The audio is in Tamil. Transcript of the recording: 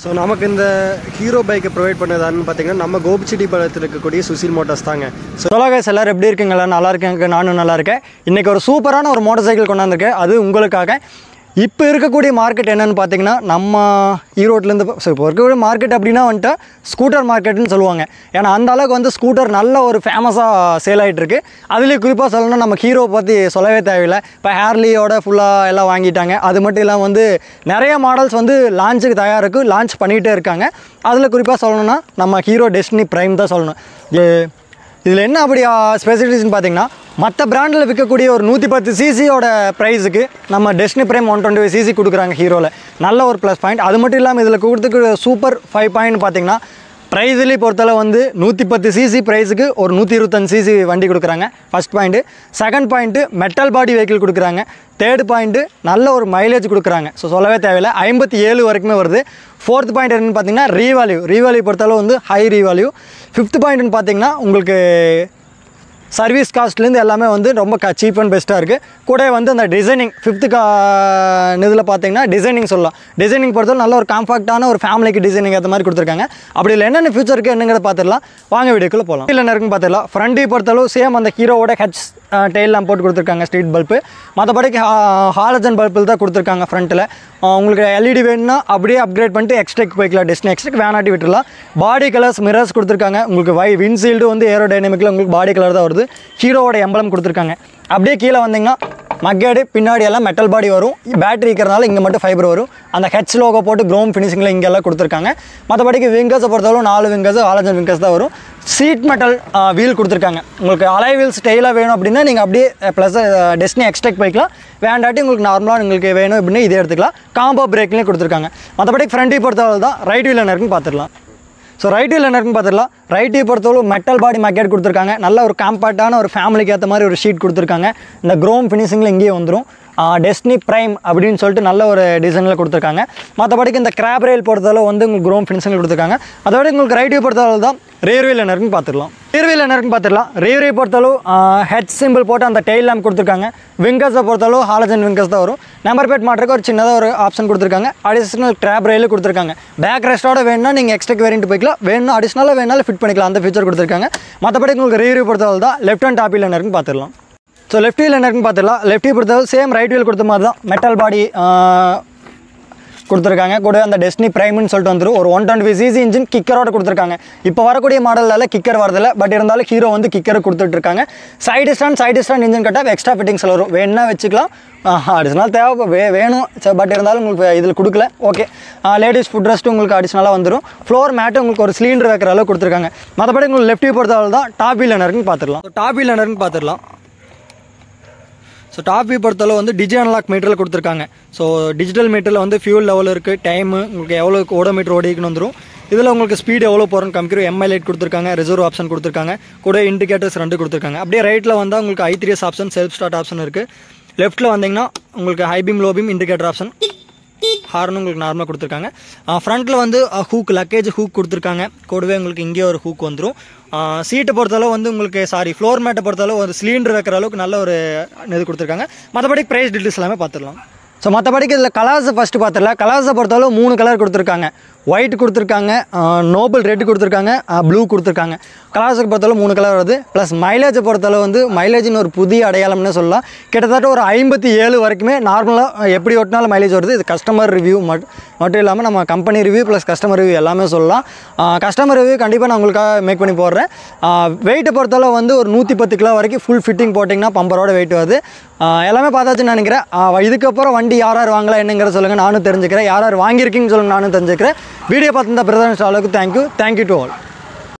ஸோ நமக்கு இந்த ஹீரோ பைக்கை ப்ரொவைட் பண்ணதான்னு பார்த்தீங்கன்னா நம்ம கோபிச்செட்டிப்பாளையத்தில் இருக்கக்கூடிய சுசில் மோட்டார்ஸ் தாங்க ஸோ சொலகாஸ் எல்லாரும் எப்படி இருக்கீங்களா நல்லா இருக்கேங்க நானும் நல்லா இருக்கேன் இன்றைக்கி ஒரு சூப்பரான ஒரு மோட்டார் சைக்கிள் கொண்டாந்துருக்கேன் அது உங்களுக்காக இப்போ இருக்கக்கூடிய மார்க்கெட் என்னென்னு பார்த்தீங்கன்னா நம்ம ஈரோட்லேருந்து ஸோ இப்போ இருக்கக்கூடிய மார்க்கெட் அப்படின்னா வந்துட்டு ஸ்கூட்டர் மார்க்கெட்டுன்னு சொல்லுவாங்க ஏன்னா அந்த அளவுக்கு வந்து ஸ்கூட்டர் நல்ல ஒரு ஃபேமஸாக சேல் ஆகிட்டு இருக்கு அதுலேயும் குறிப்பாக சொல்லணும்னா நம்ம ஹீரோ பற்றி சொல்லவே தேவையில்லை இப்போ ஹேர்லியோட ஃபுல்லாக எல்லாம் வாங்கிட்டாங்க அது மட்டும் இல்லாமல் வந்து நிறைய மாடல்ஸ் வந்து லான்ச்சுக்கு தயார் இருக்கு லான்ச் பண்ணிகிட்டே இருக்காங்க அதில் குறிப்பாக சொல்லணும்னா நம்ம ஹீரோ டெஸ்டினி ப்ரைம் தான் சொல்லணும் இது- இதில் என்ன அப்படி ஸ்பெசிலிட்டிஸ்னு பார்த்தீங்கன்னா மற்ற பிராண்டில் விற்கக்கூடிய ஒரு நூற்றி பத்து சிசியோட ப்ரைஸுக்கு நம்ம destiny prime one twenty five CC கொடுக்குறாங்க ஹீரோவில் நல்ல ஒரு ப்ளஸ் பாயிண்ட் அது மட்டும் இல்லாமல் இதில் கொடுத்துருக்க சூப்பர் ஃபைவ் பாயிண்ட் பார்த்தீங்கன்னா ப்ரைஸ்லேயே பொறுத்தளவு வந்து நூற்றி பத்து சிசி ப்ரைஸுக்கு ஒரு நூற்றி இருபத்தஞ்சு சிசி வண்டி கொடுக்குறாங்க first point second point metal body vehicle கொடுக்குறாங்க தேர்ட் பாயிண்ட்டு நல்ல ஒரு மைலேஜ் கொடுக்குறாங்க ஸோ சொல்லவே தேவையில்லை ஐம்பத்தி ஏழு வரைக்குமே வருது ஃபோர்த் பாயிண்ட் என்னன்னு பார்த்தீங்கன்னா ரீவால்யூ ரீவால்யூ பொறுத்தளவு வந்து ஹை ரீவால்யூ ஃபிஃப்த் பாயிண்ட்னு பார்த்தீங்கன்னா உங்களுக்கு சர்வீஸ் காஸ்ட்லேருந்து எல்லாமே வந்து ரொம்ப க சீப் அண்ட் பெஸ்ட்டாக இருக்குது கூட வந்து அந்த டிசைனிங் ஃபிஃப்த்து கா இதில் பார்த்தீங்கன்னா டிசைனிங் சொல்லலாம் டிசைனிங் பொறுத்தவரை நல்ல ஒரு காம்பாக்டான ஒரு ஃபேமிலிக்கு டிசைனிங் ஏற்ற மாதிரி கொடுத்துருக்காங்க அப்படி இல்லை என்னென்ன ஃபியூச்சர் இருக்குது என்னங்கிறத பார்த்துடலாம் வாங்க வீடியோக்குள்ளே போகலாம் இல்லை என்ன இருக்குன்னு பார்த்துடலாம் ஃப்ரண்ட்டை பொறுத்தளவு சேம் அந்த ஹீரோவோட ஹெச் டெயிலாம் போட்டு கொடுத்துருக்காங்க ஸ்ட்ரீட் பல்பு மற்றபடிக்கு ஹாலஜன் பல்பில் தான் கொடுத்துருக்காங்க ஃப்ரண்ட்டில் உங்களுக்கு எல்இடி வேணும்னா அப்படியே அப்கிரேட் பண்ணிட்டு எக்ஸ்ட்ராக்கு போய்க்கலாம் டெஸ்டினி எக்ஸ்ட்ராக்கு வேணாட்டி விட்டுலாம் பாடி கலர்ஸ் மிரர்ஸ் கொடுத்துருக்காங்க உங்களுக்கு வை வின்சீல்டு வந்து ஏரோ டைனமிக்கில் உங்களுக்கு பாடி கலர் தான் வருது ஹீரோவோட எம்பளம் கொடுத்துருக்காங்க அப்படியே கீழே வந்தீங்கன்னா மக்கேடு பின்னாடி எல்லாம் மெட்டல் பாடி வரும் பேட்டரி இருக்கிறனால இங்கே மட்டும் ஃபைபர் வரும் அந்த ஹெச் லோகோ போட்டு க்ரோம் ஃபினிஷிங்கில் இங்கெல்லாம் கொடுத்துருக்காங்க மற்றபடிக்கு விங்கர்ஸை பொறுத்தவரை நாலு விங்கர்ஸ் ஆலஜன் விங்கர்ஸ் தான் வரும் சீட் மெட்டல் வீல் கொடுத்துருக்காங்க உங்களுக்கு அலை வீல் ஸ்டைலாக வேணும் அப்படின்னா நீங்கள் அப்படியே ப்ளஸ் டெஸ்டினி எக்ஸ்ட்ராக் போய்க்கலாம் வேண்டாட்டி உங்களுக்கு நார்மலாக உங்களுக்கு வேணும் அப்படின்னு இதே எடுத்துக்கலாம் காம்போ பிரேக்லேயும் கொடுத்துருக்காங்க மற்றபடி ஃப்ரண்ட்டை பொறுத்தவரை தான் ரைட் வீல் என்ன இருக்குன்னு பார்த்துடலாம் ஸோ ரைட் வீல் என்ன இருக்குன்னு பார்த்துடலாம் ரைட் வீல் பொறுத்தவரை மெட்டல் பாடி மக்கெட் கொடுத்துருக்காங்க நல்ல ஒரு காம்பேக்டான ஒரு ஃபேமிலிக்கு ஏற்ற மாதிரி ஒரு ஷீட் கொடுத்துருக்காங்க இந்த க்ரோம் ஃபினிஷிங்கில் இங்கேயே வந்துடும் டெஸ்னி ப்ரைம் அப்படின்னு சொல்லிட்டு நல்ல ஒரு டிசைனில் கொடுத்துருக்காங்க மற்றபடிக்கு இந்த கிராப் ரயில் பொறுத்தளவு வந்து உங்களுக்கு க்ரோம் ஃபினிஷிங்கில் கொடுத்துருக்காங்க அதோட உங்களுக்கு ரைட் வியூ பொறுத்தளவு தான் ரேர் வீல் என்ன இருக்குன்னு பார்த்துடலாம் ரேர் வீல் என்ன இருக்குன்னு பார்த்துடலாம் ரேர் வீல் பொறுத்தளவு ஹெச் சிம்பிள் போட்டு அந்த டெயில் லேம்ப் கொடுத்துருக்காங்க விங்கர்ஸை பொறுத்தளவு ஹாலஜன் விங்கர்ஸ் தான் வரும் நம்பர் பிளேட் மாட்டுறதுக்கு ஒரு சின்னதாக ஒரு ஆப்ஷன் கொடுத்துருக்காங்க அடிஷனல் கிராப் ரயில் கொடுத்துருக்காங்க பேக் ரெஸ்ட்டோட வேணும்னா நீங்கள் எக்ஸ்ட்ரா வேரியன்ட் போய்க்கலாம் வேணும் அடிஷனலாக வேணாலும் ஃபிட் பண்ணிக்கலாம் அந்த ஃபீச்சர் கொடுத்துருக்காங்க மற்றபடி உங்களுக்கு ரேர் வியூ பொறுத்தளவு தான் லெஃப்ட் ஹேண்ட் டாப்பில் என்ன இருக்குன்னு பார்த்துடலாம் ஸோ லெஃப்ட் வீல் என்ன இருக்குன்னு பார்த்துடலாம் லெஃப்ட் வீல் பொறுத்தவரை சேம் ரைட் வீல் கொடுத்த மாதிரி தான் மெட்டல் பாடி கொடுத்துருக்காங்க கூட அந்த டெஸ்னி ப்ரைம்னு சொல்லிட்டு வந்துடும் ஒரு ஒன் டுவெண்ட்டி சிசி இன்ஜின் கிக்கரோட கொடுத்துருக்காங்க இப்போ வரக்கூடிய மாடலில் கிக்கர் வரதில்ல பட் இருந்தாலும் ஹீரோ வந்து கிக்கர் கொடுத்துட்ருக்காங்க side stand side stand engine கட்டால் எக்ஸ்ட்ரா ஃபிட்டிங்ஸில் வரும் வேணும்னா வச்சுக்கலாம் அடிஷ்னல் தேவை வே வேணும் சரி பட் இருந்தாலும் உங்களுக்கு இதில் கொடுக்கல ஓகே லேடிஸ் ஃபுட் ரெஸ்ட் உங்களுக்கு அடிஷ்னலாக வந்துடும் ஃப்ளோர் மேட்டு உங்களுக்கு ஒரு சிலிண்டர் வைக்கிற அளவு கொடுத்துருக்காங்க மற்றபடி உங்களுக்கு லெஃப்ட் வியூ பொறுத்தவரை தான் டாப் வீல் என்ன இருக்குன்னு பார்த்துடலாம் டாப் வீல் என்ன இருக்குன்னு பார்த்துடலாம் ஸோ டாப் வியூ பொறுத்தளவு வந்து டிஜி அனலாக் மீட்டரில் கொடுத்துருக்காங்க ஸோ டிஜிட்டல் மீட்டரில் வந்து ஃபியூல் லெவல் இருக்குது டைமு உங்களுக்கு எவ்வளோ ஓடோமீட்டர் ஓடிக்கணும் வந்துடும் இதில் உங்களுக்கு ஸ்பீடு எவ்வளோ போகிறோன்னு காமிக்கிறோம் எம்ஐ லைட் கொடுத்துருக்காங்க ரிசர்வ் ஆப்ஷன் கொடுத்துருக்காங்க கூட இண்டிகேட்டர்ஸ் ரெண்டு கொடுத்துருக்காங்க அப்படியே ரைட்டில் வந்தால் உங்களுக்கு I three S option self start option இருக்குது லெஃப்ட்டில் வந்தீங்கன்னா உங்களுக்கு high beam low beam indicator option ஹார்னும் உங்களுக்கு நார்மலாக கொடுத்துருக்காங்க ஃப்ரண்ட்டில் வந்து ஹூக் லக்கேஜ் ஹூக் கொடுத்துருக்காங்க கூடவே உங்களுக்கு இங்கே ஒரு ஹூக் வந்துடும் சீட்டை பொறுத்தளவு வந்து உங்களுக்கு சாரி ஃப்ளோர் மேட்டை பொறுத்தளவு ஒரு சிலிண்டர் வைக்கிற அளவுக்கு நல்ல ஒரு இது கொடுத்துருக்காங்க மற்றபடி ப்ரைஸ் டீட்டெயில்ஸ் எல்லாமே பார்த்துடலாம் ஸோ மற்றபடிக்கு இதில் கலர்ஸை ஃபஸ்ட்டு பார்த்துடலாம் கலர்ஸை பொறுத்தளவு மூணு கலர் கொடுத்துருக்காங்க ஒயிட் கொடுத்துருக்காங்க நோபல் ரெட் கொடுத்துருக்காங்க ப்ளூ கொடுத்துருக்காங்க கலர்ஸுக்கு பொறுத்தளவு மூணு கலர் வருது ப்ளஸ் மைலேஜை பொறுத்தளவு வந்து மைலேஜ்னு ஒரு புதிய அடையாளம்னு சொல்லலாம் கிட்டத்தட்ட ஒரு ஐம்பத்தி ஏழு வரைக்குமே நார்மலாக எப்படி ஒட்டினாலும் மைலேஜ் வருது இது கஸ்டமர் ரிவ்யூ மட் மட்டும் இல்லாமல் நம்ம company review plus customer review எல்லாமே சொல்லலாம் கஸ்டமர் ரிவ்யூ கண்டிப்பாக நான் உங்களுக்காக மேக் பண்ணி போடுறேன் வெயிட்டை பொறுத்தளவு வந்து ஒரு நூற்றி பத்து கிலோ வரைக்கும் ஃபுல் ஃபிட்டிங் போட்டிங்கன்னா பம்பரோட வெயிட் வருது ஆஹ் எல்லாமே பார்த்தாச்சுன்னு நினைக்கிறேன் ஆஹ் இதுக்கப்புறம் வண்டி யார் யார் வாங்கலாம் என்னங்கிறத சொல்லுங்கள் நானும் தெரிஞ்சுக்கிறேன் யார் யார் வாங்கியிருக்கீங்கன்னு சொல்லுங்கள் நானும் தெரிஞ்சுக்கிறேன் வீடியோ பார்த்துருந்தா பிரதர் அளவுக்கு தேங்க்யூ தேங்க்யூ டு ஆல்